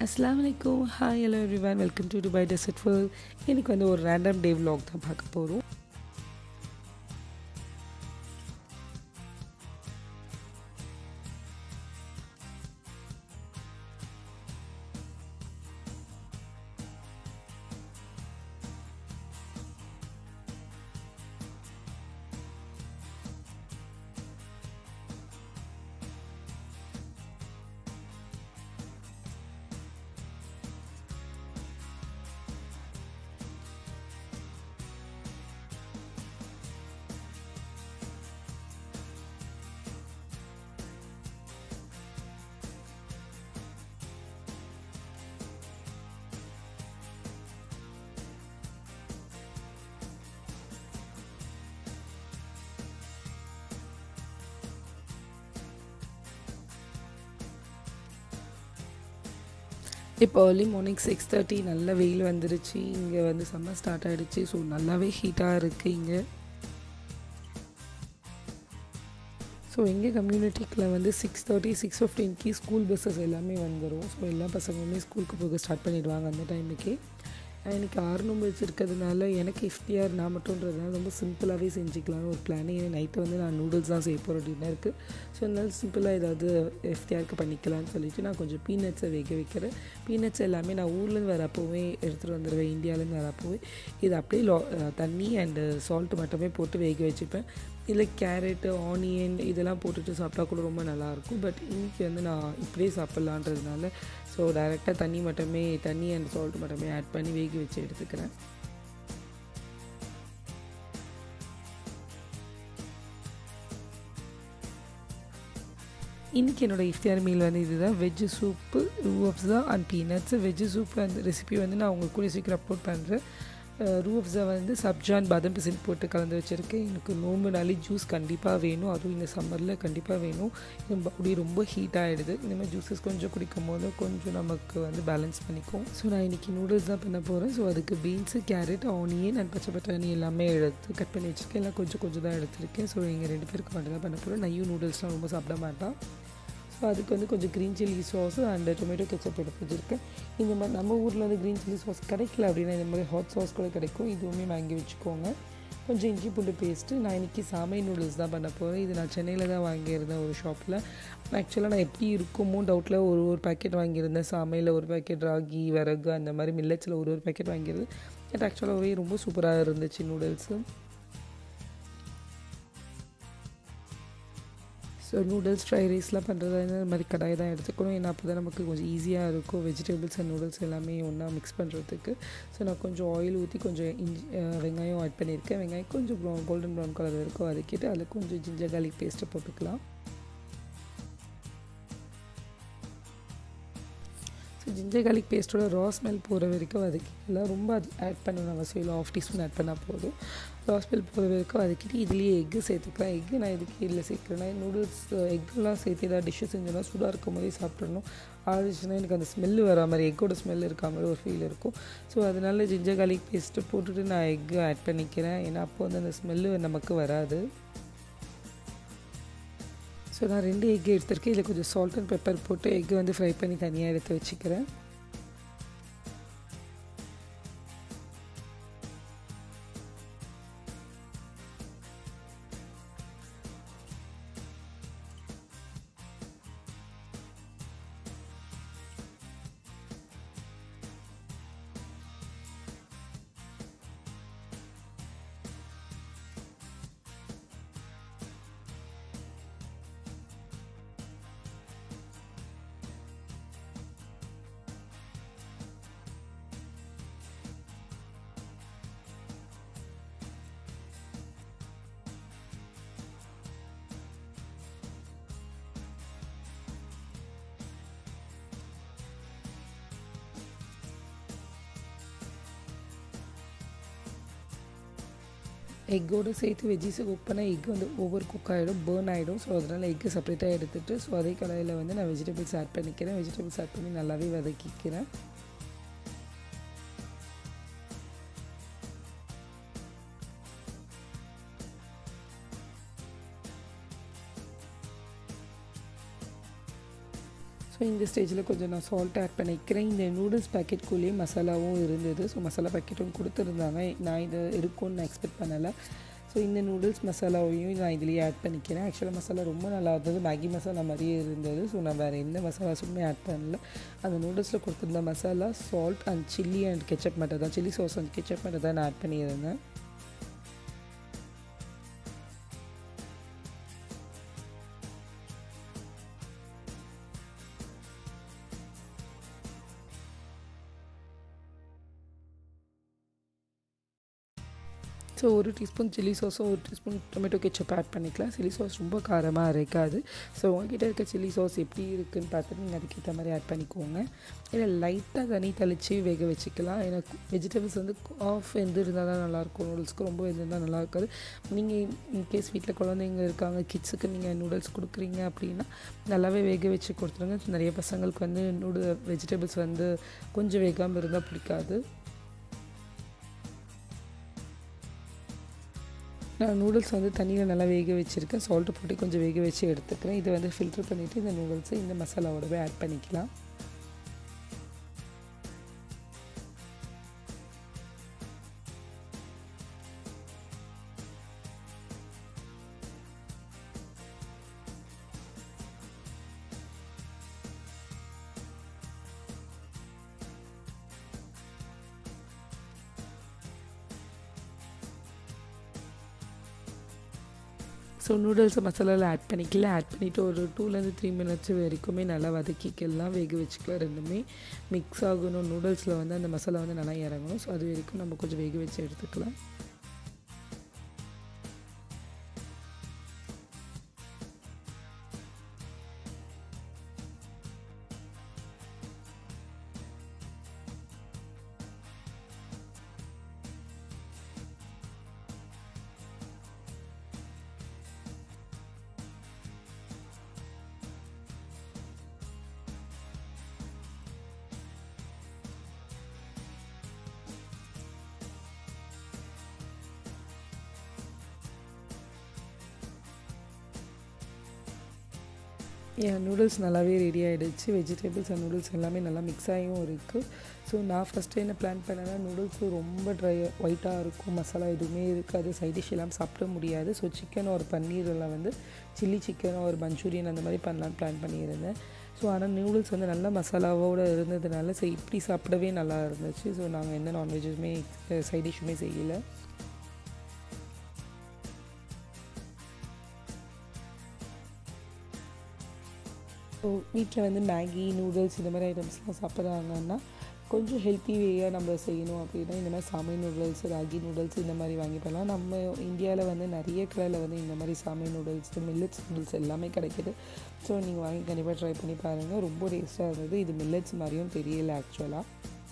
அஸ்லாம் வலைக்கும் hi hello everyone welcome to Dubai desert world இன்னைக்கு வந்து ஒரு ரேண்டம் டே vlog தான் பார்க்க போகிறோம் இப்போ ஏர்லி மார்னிங் சிக்ஸ் தேர்ட்டி நல்ல வெயில் வந்துருச்சு இங்கே வந்து சம்மர் ஸ்டார்ட் ஆகிடுச்சு ஸோ நல்லாவே ஹீட்டாக இருக்குது இங்கே ஸோ எங்கள் கம்யூனிட்டிக்கில் வந்து சிக்ஸ் தேர்ட்டி சிக்ஸ் ஃபிஃப்டீன்க்கு ஸ்கூல் பஸ்ஸஸ் எல்லாமே வந்துடும் ஸோ எல்லா பசங்களுமே ஸ்கூலுக்கு போக ஸ்டார்ட் பண்ணிடுவாங்க அந்த டைமுக்கே எனக்கு ஆறு நோம்பு வச்சுருக்கிறதுனால எனக்கு இஃப்டியார் நான் மட்டும்ன்றதுனால ரொம்ப சிம்பிளாகவே செஞ்சுக்கலாம்னு ஒரு பிளான் நைட்டு வந்து நான் நூடுல்ஸ் தான் செய்ய போகிறேன் டின்னருக்கு ஸோ அதனால சிம்பிளாக ஏதாவது இஃப்டியாருக்கு பண்ணிக்கலாம்னு சொல்லிட்டு நான் கொஞ்சம் பீனட்ஸை வேக வைக்கிறேன் பீனட்ஸ் எல்லாமே நான் ஊர்லேருந்து வரப்போவே எடுத்துகிட்டு வந்துடுவேன் இந்தியாவிலேருந்து வரப்போவே இது அப்படியே லா தண்ணி அண்டு சால்ட்டு மட்டுமே போட்டு வேக வச்சுப்பேன் இதில் கேரட்டு ஆனியன் இதெல்லாம் போட்டுட்டு சாப்பிட்டா கூட ரொம்ப நல்லாயிருக்கும் பட் இன்றைக்கி வந்து நான் இப்படியே சாப்பிட்லான்றதுனால ஸோ டைரெக்டாக தண்ணி மட்டுமே தண்ணி அண்ட் சால்ட் மட்டுமே ஆட் பண்ணி வேக வச்சு எடுத்துக்கிறேன் இன்றைக்கி என்னோடய இஃப்தியார் மீல் வந்து இதுதான் veg soup Rooh Afza and peanuts veg soup அந்த ரெசிபி வந்து நான் உங்களுக்கு கூட சீக்கிரம் அப்லோட் பண்ணுறேன் ரூஅப்ஸா வந்து சப்ஜான் பாதம் பிசின் போட்டு கலந்து வச்சுருக்கேன் எனக்கு நோம்புனாலே ஜூஸ் கண்டிப்பாக வேணும் அதுவும் இந்த சம்மரில் கண்டிப்பாக வேணும் என் பாடி ரொம்ப ஹீட் ஆகிடுது இந்த மாதிரி ஜூஸஸ் கொஞ்சம் குடிக்கும் போது கொஞ்சம் நமக்கு வந்து பேலன்ஸ் பண்ணிக்கும் ஸோ நான் இன்றைக்கி நூடுல்ஸ் தான் பண்ண போகிறேன் ஸோ அதுக்கு பீன்ஸு கேரட் ஆனியன் அண்ட் பச்சை பட்டாணி எல்லாமே எடுத்து கட் பண்ணி வச்சுருக்கேன் எல்லாம் கொஞ்சம் கொஞ்சம் தான் எடுத்திருக்கேன் ஸோ எங்கள் ரெண்டு பேருக்கு மட்டும் தான் பண்ண போகிறேன் நையும் நூடுல்ஸ்லாம் ரொம்ப சாப்பிட மாட்டான் ஸோ அதுக்கு வந்து கொஞ்சம் green chilli sauce and tomato ketchup எடுத்து வச்சுருக்கேன் இந்த மாதிரி நம்ம ஊரில் வந்து க்ரீன் சில்லி சாஸ் கிடைக்கல அப்படின்னா இந்த மாதிரி ஹாட் சாஸ் கூட கிடைக்கும் இதுவுமே வாங்கி வச்சுக்கோங்க கொஞ்சம் இஞ்சி பூண்டு பேஸ்ட்டு நான் இன்றைக்கி சாமை நூடுல்ஸ் தான் பண்ண போகிறேன் இது நான் சென்னையில் தான் வாங்கியிருந்தேன் ஒரு ஷாப்பில் ஆக்சுவலாக நான் எப்படி இருக்குமோ டவுட்டில் ஒரு ஒரு பேக்கெட் வாங்கியிருந்தேன் சாமையில் ஒரு பேக்கெட் ராகி விறகு அந்த மாதிரி மில்லட்ஸில் ஒரு ஒரு பேக்கெட் வாங்கியிருந்தேன் பட் ஆக்சுவலாகவே ரொம்ப சூப்பராக இருந்துச்சு நூடுல்ஸு ஸோ நூடுல்ஸ் ஃப்ரை ரைஸ்லாம் பண்ணுறதா இந்த மாதிரி கடாய் தான் எடுத்துக்கணும் ஏன்னா அப்போ தான் நமக்கு கொஞ்சம் ஈஸியாக இருக்கும் வெஜிடபிள்ஸ் அண்ட் நூடுல்ஸ் எல்லாமே ஒன்றா மிக்ஸ் பண்ணுறதுக்கு ஸோ நான் கொஞ்சம் ஆயில் ஊற்றி கொஞ்சம் இஞ்சி வெங்காயம் ஆட் பண்ணியிருக்கேன் வெங்காயம் கொஞ்சம் ப்ரௌன் கோல்டன் ப்ரௌன் கலர் வரைக்கும் வதக்கிட்டு அதில் கொஞ்சம் ஜிஞ்சர் கார்லிக் பேஸ்ட்டை போட்டுக்கலாம் ஸோ ஜிஞ்சர் கார்லிக் பேஸ்ட்டோட ரா ஸ்மெல் போகிற வரைக்கும் வதக்கிக்கலாம் ரொம்ப அது ஆட் பண்ணணும் அவசியம் இல்லை ஆஃப் டீஸ்பூன் ஆட் பண்ணால் போதும் ரா ஸ்மெல் போகிற வரைக்கும் வதக்கிட்டு இதுலேயே எக்கு சேர்த்துக்கலாம் எக்கு நான் இதுக்கு இதில் சேர்க்குறேன்னா நூடுல்ஸ் எக்குலாம் சேர்த்து ஏதாவது டிஷ்ஷு செஞ்சோன்னா சூடாக இருக்கும் போதே சாப்பிட்றணும் ஆடிச்சுன்னா எனக்கு அந்த ஸ்மெல்லு வர மாதிரி எக்கோட ஸ்மெல் இருக்கா மாதிரி ஒரு ஃபீல் இருக்கும் ஸோ அதனால ஜிஞ்சர் கார்லிக் பேஸ்ட்டு போட்டுட்டு நான் எக்கு ஆட் பண்ணிக்கிறேன் ஏன்னா அப்போ வந்து அந்த ஸ்மெல்லு நமக்கு வராது ஸோ நான் ரெண்டு எக் எடுத்திருக்கேன் இதில் கொஞ்சம் சால்ட் அண்ட் பெப்பர் போட்டு எக்கு வந்து ஃப்ரை பண்ணி தனியாக எடுத்து வச்சுக்கிறேன் எக்கோடு சேர்த்து வெஜ்ஜிஸை குக் பண்ணால் எக் வந்து ஓவர் குக் ஆகிடும் பேர்ன் ஆகிடும் ஸோ அதனால் எக்கு செப்பரேட்டாக எடுத்துகிட்டு ஸோ அதே கடாயில் வந்து நான் வெஜிடபிள்ஸ் ஆட் பண்ணிக்கிறேன் வெஜிடபிள்ஸ் ஆட் பண்ணி நல்லாவே வதக்கிக்கிறேன் ஸோ இந்த ஸ்டேஜில் கொஞ்சம் நான் சால்ட் ஆட் பண்ணிக்கிறேன் இந்த நூடுல்ஸ் பேக்கெட்குள்ளேயே மசாலாவும் இருந்தது ஸோ மசாலா பேக்கெட்டும் கொடுத்துருந்தாங்க நான் இது இருக்கும்னு நான் எக்ஸ்பெக்ட் பண்ணலை ஸோ இந்த நூடுல்ஸ் மசாலாவையும் நான் இதுலேயே ஆட் பண்ணிக்கிறேன் ஆக்சுவலாக மசாலா ரொம்ப நல்லா இருந்தது மேகி மசாலா மாதிரியே இருந்தது ஸோ நான் வேறு எந்த மசாலாஸுமே ஆட் பண்ணல அந்த நூடுல்ஸில் கொடுத்துருந்த masala salt and chilli and ketchup மட்டும் தான் சில்லி சாஸ் அண்ட் கெச்சப் மட்டும் தான் நான் ஆட் பண்ணியிருந்தேன் ஸோ ஒரு டீஸ்பூன் சில்லி சாஸும் ஒரு டீஸ்பூன் டொமேட்டோ கெச்சப் ஆட் பண்ணிக்கலாம் சில்லி சாஸ் ரொம்ப காரமாக இருக்காது ஸோ உங்ககிட்ட இருக்க சில்லி சாஸ் எப்படி இருக்குன்னு பார்த்துட்டு நீங்கள் அதுக்கேற்ற மாதிரி ஆட் பண்ணிக்கோங்க இல்லை லைட்டாக தண்ணி தெளித்து வேக வச்சுக்கலாம் எனக்கு வெஜிடபிள்ஸ் வந்து ஆஃப் எந்த இருந்தால் தான் நல்லாயிருக்கும் நூடுல்ஸ்க்கு ரொம்ப எந்த இருந்தால் நல்லா இருக்காது நீங்கள் இன்கேஸ் வீட்டில் குழந்தைங்க இருக்காங்க கிட்ஸுக்கு நீங்கள் நூடுல்ஸ் கொடுக்குறீங்க அப்படின்னா நல்லாவே வேக வச்சு கொடுத்துருங்க நிறைய பசங்களுக்கு வந்து நூடு வெஜிடபிள்ஸ் வந்து கொஞ்சம் வேகாமல் இருந்தால் பிடிக்காது நான் நூடுல்ஸ் வந்து தண்ணியில் நல்லா வேக வச்சுருக்கேன் சால்ட்டு போட்டு கொஞ்சம் வேக வச்சு எடுத்துக்கிறேன் இதை வந்து ஃபில்டர் பண்ணிவிட்டு இந்த நூடுல்ஸை இந்த மசாலாவோடவே ஆட் பண்ணிக்கலாம் ஸோ நூடுல்ஸை மசாலாவில் ஆட் பண்ணிக்கலாம் ஆட் பண்ணிவிட்டு ஒரு டூலேருந்து த்ரீ மினிட்ஸ் வரைக்குமே நல்லா வதக்கிக்கலாம் வேக வச்சுக்கலாம் ரெண்டுமே மிக்ஸ் ஆகணும் நூடுல்ஸில் வந்து அந்த மசாலா வந்து நல்லா இறங்கணும் ஸோ அது வரைக்கும் நம்ம கொஞ்சம் வேக வச்சு எடுத்துக்கலாம் என் நூடுல்ஸ் நல்லாவே ரெடி ஆகிடுச்சு வெஜிடபிள்ஸ் அண்ட் நூடுல்ஸ் எல்லாமே நல்லா மிக்ஸ் ஆகியும் இருக்குது ஸோ நான் ஃபஸ்ட்டு என்ன பிளான் பண்ணேன்னா நூடுல்ஸ் ரொம்ப ட்ரை ஒயிட்டாக இருக்கும் மசாலா எதுவுமே இருக்காது சைட் டிஷ் எல்லாம் சாப்பிட முடியாது ஸோ சிக்கன் ஒரு பன்னீரில் வந்து சில்லி சிக்கன் ஒரு மஞ்சூரியன் அந்த மாதிரி பண்ணலான்னு பிளான் பண்ணியிருந்தேன் ஸோ ஆனால் நூடுல்ஸ் வந்து நல்ல மசாலாவோடு இருந்ததுனால ஸோ இப்படி சாப்பிடவே நல்லா இருந்துச்சு ஸோ நாங்கள் எந்த நான்வெஜ்ஜுமே சைட் டிஷ்ஷுமே செய்யலை ஸோ வீட்டில் வந்து மேகி நூடுல்ஸ் இந்த மாதிரி ஐட்டம்ஸ்லாம் சாப்பிட்றாங்கன்னா கொஞ்சம் ஹெல்த்தி வேயாக நம்ம செய்யணும் அப்படின்னா இந்த மாதிரி சாமை நூடுல்ஸ் ராகி நூடுல்ஸ் இந்த மாதிரி வாங்கி பண்ணலாம் நம்ம இந்தியாவில் வந்து நிறைய கடையில் வந்து இந்த மாதிரி சாமை நூடுல்ஸ் மில்லட்ஸ் நூடுல்ஸ் எல்லாமே கிடைக்கிது ஸோ நீங்கள் வாங்கி கண்டிப்பாக ட்ரை பண்ணி பாருங்கள் ரொம்ப டேஸ்ட்டாக இருந்தது இது மில்லட்ஸ் மாதிரியும் தெரியல ஆக்சுவலாக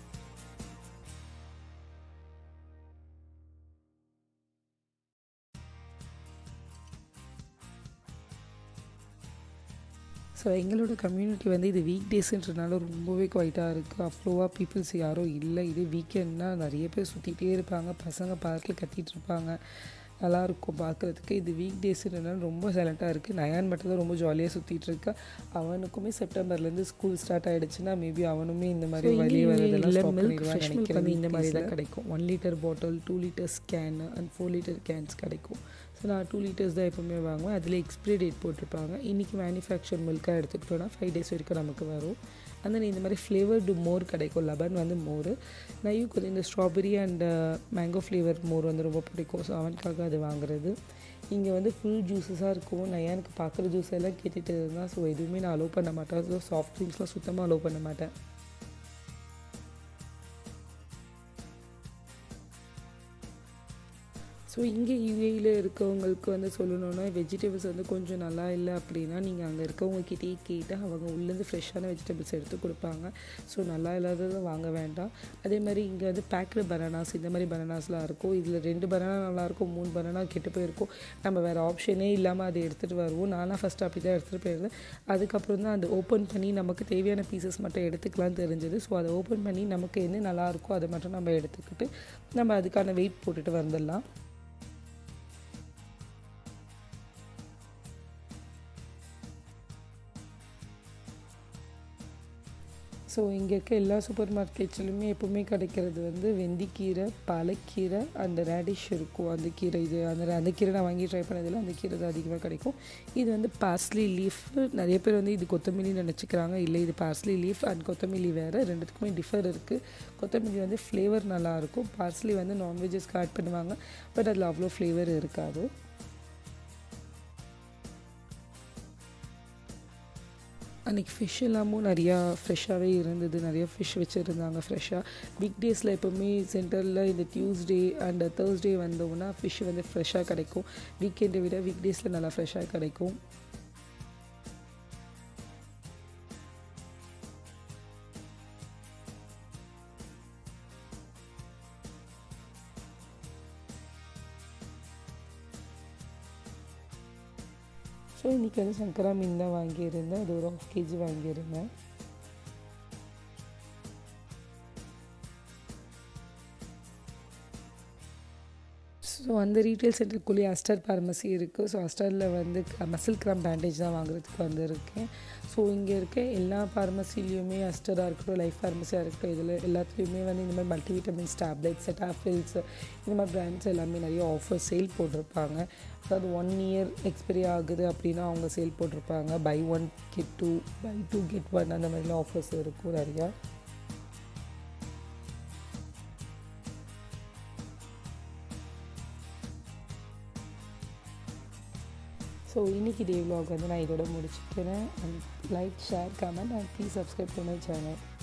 ஸோ எங்களோட கம்யூனிட்டி வந்து இது வீக் டேஸுன்றனால ரொம்பவே குவைட்டாக இருக்குது அவ்வளோவா பீப்புள்ஸ் யாரும் இல்லை இது வீக்கெண்ட்னா நிறைய பேர் சுற்றிட்டே இருப்பாங்க பசங்க பார்க்கில் கத்திட்டு இருப்பாங்க நல்லாயிருக்கும் பார்க்குறதுக்கு இது வீக் டேஸுன்றனால ரொம்ப சைலண்ட்டாக இருக்குது நயான் மட்டும் தான் ரொம்ப ஜாலியாக சுற்றிட்டு இருக்கா அவனுக்குமே செப்டம்பர்லேருந்து ஸ்கூல் ஸ்டார்ட் ஆகிடுச்சுன்னா மேபி அவனுமே இந்த மாதிரி வெளியே வரதெல்லாம் மில்க் வந்து இந்த மாதிரி தான் கிடைக்கும் one litre bottle two litres can and four litre cans கிடைக்கும் ஸோ நான் டூ லிட்டர்ஸ் தான் எப்போவுமே வாங்குவேன் அதில் எக்ஸ்பிரி டேட் போட்டிருப்பாங்க இன்றைக்கி மேனுஃபேக்சர் மில்காக எடுத்துக்கிட்டோன்னா ஃபைவ் டேஸ் வரைக்கும் நமக்கு வரும் அந்த இந்த மாதிரி ஃப்ளேவர்டு மோர் கிடைக்கும் லெபன் வந்து மோர் நையும் கொஞ்சம் இந்த ஸ்ட்ராபெரி அண்ட் மேங்கோ ஃப்ளேவர் மோர் வந்து ரொம்ப பிடிக்கும் ஸோ அவனுக்காக அது வாங்குறது இங்கே வந்து ஃபுல் ஜூஸஸாக இருக்கும் நான் எனக்கு பார்க்குற ஜூஸ் எல்லாம் கேட்டுகிட்டு இருந்தேன் ஸோ எதுவுமே நான் அலோவ் பண்ண மாட்டேன் ஸோ சாஃப்ட் ட்ரிங்க்ஸ்லாம் சுத்தமாக அலோவ் பண்ண மாட்டேன் ஸோ இங்கே யூஏயில் இருக்கவங்களுக்கு வந்து சொல்லணுன்னா வெஜிடபிள்ஸ் வந்து கொஞ்சம் நல்லா இல்லை அப்படின்னா நீங்கள் அங்கே இருக்கவங்கக்கிட்டே கேட்டால் அவங்க உள்ளேருந்து ஃப்ரெஷ்ஷான வெஜிடபிள்ஸ் எடுத்து கொடுப்பாங்க ஸோ நல்லா இல்லாததை வாங்க வேண்டாம் அதே மாதிரி இங்கே வந்து பேக்கடு பனானாஸ் இந்த மாதிரி பனானாஸ்லாம் இருக்கும் இதில் ரெண்டு பனானா நல்லாயிருக்கும் மூணு பனானா கெட்டு போயிருக்கும் நம்ம வேறு ஆப்ஷனே இல்லாமல் அதை எடுத்துகிட்டு வருவோம் நானாக ஃபஸ்ட்டு அப்படி தான் எடுத்துகிட்டு போயிருந்தேன் அதுக்கப்புறம் தான் அதை ஓப்பன் பண்ணி நமக்கு தேவையான பீசஸ் மட்டும் எடுத்துக்கலாம்னு தெரிஞ்சது ஸோ அதை ஓப்பன் பண்ணி நமக்கு என்ன நல்லாயிருக்கோ அதை மட்டும் நம்ம எடுத்துக்கிட்டு நம்ம அதுக்கான வெயிட் போட்டுட்டு வந்துடலாம் ஸோ இங்கே இருக்க எல்லா சூப்பர் மார்க்கெட்ஸ்லையுமே எப்போவுமே கிடைக்கிறது வந்து வெந்திக்கீரை பாலக்கீரை அந்த ரேடிஷ் இருக்கும் அந்த கீரை இது அந்த அந்த கீரை நான் வாங்கி ட்ரை பண்ணதில்லை அந்த கீரை தான் அதிகமாக கிடைக்கும் இது வந்து பார்ஸ்லி லீஃப் நிறைய பேர் வந்து இது கொத்தமல்லி நினச்சிக்கிறாங்க இல்லை இது பார்ஸ்லி லீஃப் அண்ட் கொத்தமல்லி வேறு ரெண்டுத்துக்குமே டிஃபர் இருக்குது கொத்தமல்லி வந்து ஃப்ளேவர் நல்லாயிருக்கும் பார்ஸ்லி வந்து நான்வெஜ்ஜஸ்க்கு ஆட் பண்ணுவாங்க பட் அதில் அவ்வளோ ஃப்ளேவர் இருக்காது அன்றைக்கி ஃபிஷ் எல்லாமும் நிறையா ஃப்ரெஷ்ஷாகவே இருந்தது நிறைய ஃபிஷ் வச்சுருந்தாங்க ஃப்ரெஷ்ஷாக வீக் டேஸில் எப்போவுமே சென்டரில் இந்த டியூஸ்டே அண்ட் தேர்ஸ்டே வந்தோம்னா ஃபிஷ் வந்து ஃப்ரெஷ்ஷாக கிடைக்கும் வீக்கெண்டை விட வீக் டேஸில் நல்லா ஃப்ரெஷ்ஷாக கிடைக்கும் ஸோ இன்றைக்கி வந்து சங்கரா மீன் தான் வாங்கியிருந்தேன் அது ஒரு ஆஃப் கேஜி வாங்கியிருந்தேன் ஸோ அந்த ரீட்டைல் சென்டருக்குள்ளேயே அஸ்டர் பார்மசி இருக்குது ஸோ அஸ்டரில் வந்து மசில் கிராம் பேண்டேஜ் தான் வாங்குறதுக்கு வந்திருக்கேன் ஸோ இங்கே இருக்க எல்லா பார்மசிலையுமே அஸ்டராக இருக்கட்டும் லைஃப் பார்மசியாக இருக்கட்டும் இதில் எல்லாத்துலேயுமே வந்து இந்த மாதிரி மல்டிவிட்டமின்ஸ் டேப்லெட்ஸ் செட்டாஃபில்ஸ் இந்த மாதிரி பிராண்ட்ஸ் எல்லாமே நிறைய ஆஃபர் சேல் போட்டிருப்பாங்க அதாவது ஒன் இயர் எக்ஸ்பைரி ஆகுது அப்படின்னா அவங்க சேல் போட்டிருப்பாங்க buy one get two buy two get one அந்த மாதிரிலாம் ஆஃபர்ஸ் இருக்கும் நிறையா ஸோ இன்றைக்கி டே விலாக் வந்து நான் இதோட முடிச்சுக்கிறேன் and like share comment and please subscribe to my channel